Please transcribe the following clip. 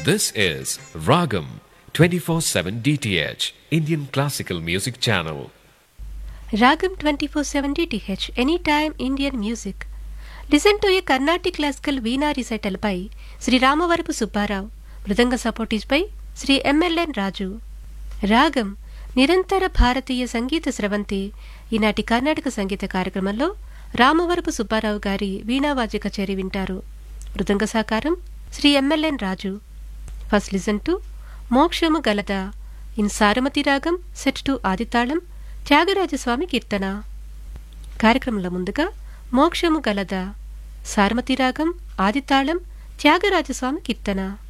This is Ragam 24/7 DTH Indian Classical Music Channel. Ragam 24/7 DTH Anytime Indian Music. Listen to a Carnatic classical Veena recital by Sri Ramavarapu Subbarao. Mridanga support is by Shri MLN Raju రాగం నిరంతర భారతీయ సంగీత స్రవంతి ఈనాటి కర్ణాటక సంగీత కార్యక్రమంలో రామవరపు సుబ్బారావు గారి వీణావాద్య కచేరీ వింటారు మృదంగ సాకారం Shri MLN Raju first listen to Mokshamu Galada in Saramati ragam set to Aditalam Thyagarajaswamy కీర్తన కార్యక్రమంలో ముందుగా మోక్షము గలద సారమతి రాగం ఆదితాళం త్యాగరాజస్వామి కీర్తన